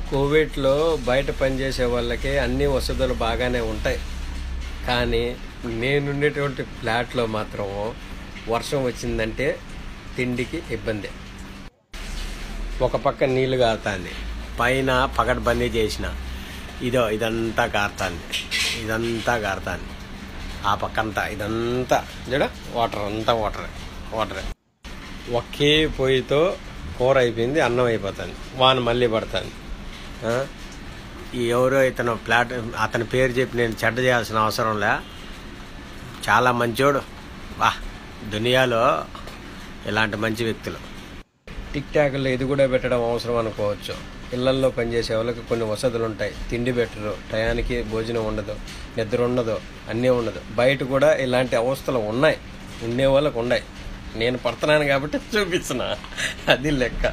కోవిడ్లో బయట పనిచేసే వాళ్ళకి అన్ని వసతులు బాగానే ఉంటాయి కానీ నేనుండేటువంటి ఫ్లాట్లో మాత్రం వర్షం వచ్చిందంటే తిండికి ఇబ్బంది ఒక పక్క నీళ్లు కారుతాంది పైన పకడ్బందీ చేసిన ఇదో ఇదంతా కారుతాంది ఇదంతా కారుతాంది ఆ పక్కంతా ఇదంతా చూడ వాటర్ అంతా వాటర్ వాటర్ ఒకే పొయ్యితో కూర అయిపోయింది అన్నం అయిపోతుంది వాన మళ్ళీ పడుతుంది ఆ? ఈ ఎవరో ఇతను ప్లాట్ అతని పేరు చెప్పి నేను చెడ్డ చేయాల్సిన అవసరం లే చాలా మంచోడు వా దునియాలో ఇలాంటి మంచి వ్యక్తులు టిక్ టాక్లో ఇది కూడా పెట్టడం అవసరం అనుకోవచ్చు ఇళ్లల్లో పనిచేసే వాళ్ళకి కొన్ని వసతులు ఉంటాయి తిండి పెట్టరు టయానికి భోజనం ఉండదు నిద్ర ఉండదు అన్నీ ఉండదు బయట కూడా ఇలాంటి అవస్థలు ఉన్నాయి ఉండే వాళ్ళకు ఉన్నాయి నేను పడుతున్నాను కాబట్టి చూపిస్తున్నా అది లెక్క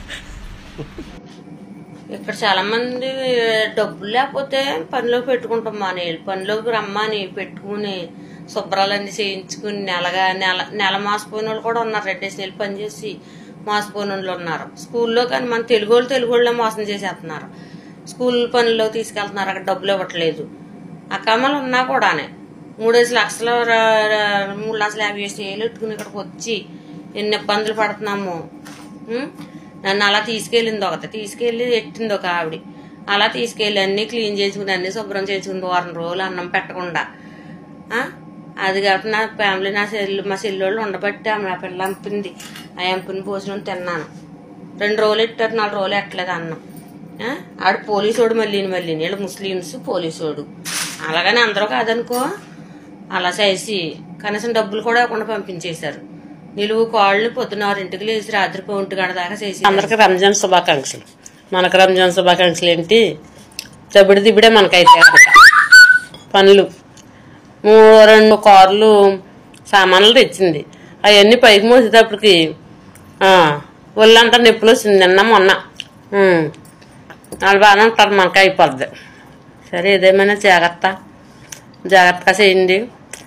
ఇక్కడ చాలా మంది డబ్బులు లేకపోతే పనిలోకి పెట్టుకుంటాం మానేయాలి పనిలోకి రమ్మని పెట్టుకుని శుభ్రాలన్నీ చేయించుకుని నెలగా నెల నెల మాసిపోయిన వాళ్ళు కూడా ఉన్నారు రెడ్డేసి వెళ్ళి పనిచేసి మాసిపోయిన వాళ్ళు ఉన్నారు స్కూల్లో కానీ మన తెలుగు వాళ్ళు తెలుగు వాళ్ళే మోసం చేసేస్తున్నారు స్కూల్ పనుల్లో తీసుకెళ్తున్నారు అక్కడ డబ్బులు ఇవ్వట్లేదు ఆ కమ్మలు ఉన్నా కూడానే మూడేసి లక్షలు ర- ర- మూడు లక్షల యాభై వేసి వేలు పెట్టుకుని ఇక్కడికి వచ్చి ఎన్ని ఇబ్బందులు పడుతున్నాము ఉం? నన్ను అలా తీసుకెళ్ళింది ఒకటి తీసుకెళ్ళి ఎట్టింది ఒక ఆవిడ అలా తీసుకెళ్ళి అన్ని క్లీన్ చేసుకుని అన్ని శుభ్రం చేసుకుని వారం రోజులు అన్నం పెట్టకుండా ఆ? అది కాబట్టి నా ఫ్యామిలీ నా సెల్లు మా సెల్లోళ్ళు ఉండబట్టి ఆమె నా పిల్ల అంపింది ఆ అంపిని భోజనం తిన్నాను రెండు రోజులు ఎట్టారు నాలుగు రోజులు ఎట్టలేదు అన్నం ఆ? ఆడు పోలీసోడు మళ్ళీ మళ్ళీ వీళ్ళు ముస్లిమ్స్ పోలీసోడు అలాగని అందరూ కాదనుకో అలా చేసి కనీసం డబ్బులు కూడా ఇవ్వకుండా పంపించేశారు నిలువు కాళ్ళు పొద్దున్న ఆరింటికి లేచి రాత్రి ఒంటి గంట దాకా చేసి అందరికి రంజాన్ శుభాకాంక్షలు మనకు రంజాన్ శుభాకాంక్షలు ఏంటి దబ్బిడి దిబ్బడే మనకైతే కనుక. పనులు మూడు రెండు కార్లు సామాన్లు తెచ్చింది అవన్నీ పైకి మోసేటప్పటికి ఆ, ఒళ్ళంతా నొప్పులు వచ్చింది నిన్న మొన్న ఉమ్. వాళ్ళు బాగానే ఉంటారు మనకి అయిపోద్ది సరే ఏదేమైనా జాగ్రత్త జాగ్రత్తగా చేయండి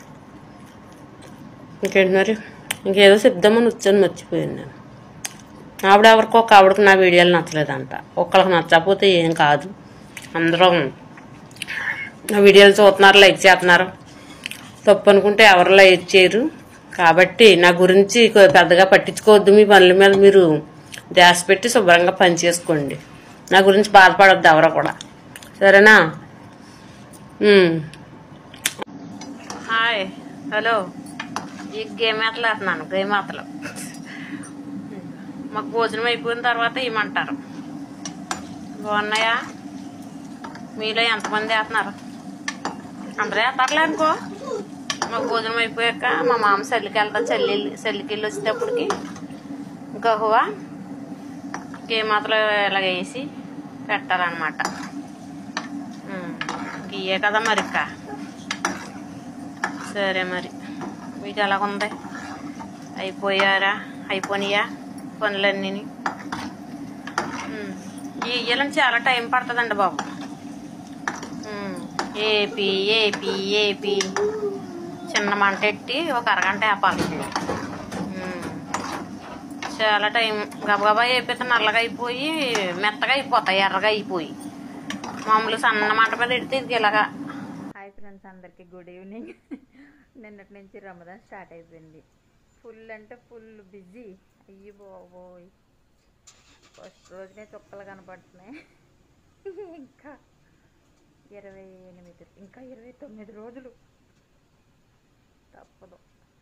ఇంకేంటి మరి ఇంకేదో చెప్దామని వచ్చాను మర్చిపోయాను నేను ఆవిడ ఎవరికో ఒక ఆవిడకి నా వీడియోలు నచ్చలేదంట ఒక్కళ్ళకి నచ్చకపోతే ఏం కాదు అందరం నా వీడియోలు చూస్తున్నారు లైక్ చేస్తున్నారు తప్పు అనుకుంటే ఎవరు లైక్ చేయరు కాబట్టి నా గురించి కొ- పెద్దగా పట్టించుకోవద్దు మీ పనుల మీద మీరు ధ్యాస పెట్టి శుభ్రంగా పని చేసుకోండి నా గురించి బాధపడద్దు ఎవరో కూడా సరేనా ఉమ్. హాయ్ హలో ఈ గేమ్ ఆటలాడుతున్నాను గేమ్ ఆటలు మాకు భోజనం అయిపోయిన తర్వాత ఇవ్వమంటారు బాగున్నాయా మీలో ఎంతమంది వేస్తున్నారు అందరూ వేస్తారులే అనుకో మాకు భోజనం అయిపోయాక మా మామ చల్లికి వెళ్తా చల్లి చల్లికి వెళ్ళి వచ్చేటప్పటికి ఇంకా హువా గేమ్ ఆటలు ఇలాగ వేసి పెట్టాలన్నమాట ఉమ్, ఇయ్యే కదా మరి ఇక్క సరే మరి మీకు ఎలాగుంది అయిపోయారా అయిపోయినాయా పనులన్నీ ఇయ్యాలని చాలా టైం పడుతుందండి బాబు ఉమ్, ఏపీ ఏపీ ఏపీ చిన్న మంట ఎట్టి ఒక అరగంట వేపాలి ఉమ్, చాలా టైం గబగబా వేపితే నల్లగా అయిపోయి మెత్తగా అయిపోతాయి ఎర్రగా అయిపోయి మామూలు సన్న మంట మీద ఎడితే ఇది ఇలాగా హాయ్ ఫ్రెండ్స్ అందరికీ గుడ్ ఈవినింగ్ నిన్నటి నుంచి రమదాన్ స్టార్ట్ అయిపోయింది ఫుల్ అంటే ఫుల్ బిజీ అయ్యి బాబోయ్ ఫస్ట్ రోజునే చుక్కలు కనపడుతున్నాయి ఇంకా ఇరవై ఎనిమిది ఇంకా ఇరవై తొమ్మిది రోజులు తప్పదు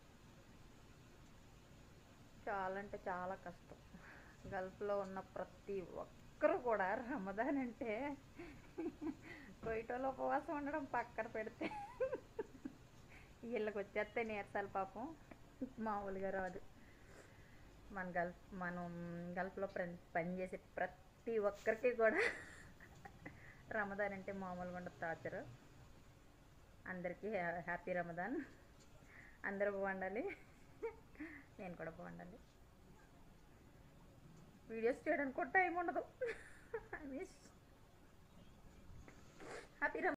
చాలా అంటే చాలా కష్టం గల్ఫ్లో ఉన్న ప్రతి ఒక్కరు కూడా రమదాన్ అంటే కొయిటోలో ఉపవాసం ఉండడం పక్కన పెడితే వీళ్ళకి వచ్చేస్తే నీరసాలు పాపం మామూలుగా రాదు మన గల్ఫ్ మనం గల్ఫ్లో పని పనిచేసే ప్రతి ఒక్కరికి కూడా రమదాన్ అంటే మామూలుగా ఉండదు టార్చర్ అందరికీ హ్యా- హ్యాపీ రమదాన్ అందరూ బాగుండాలి నేను కూడా బాగుండాలి వీడియోస్ చేయడానికి కూడా టైం ఉండదు ఐ మిస్ హ్యాపీ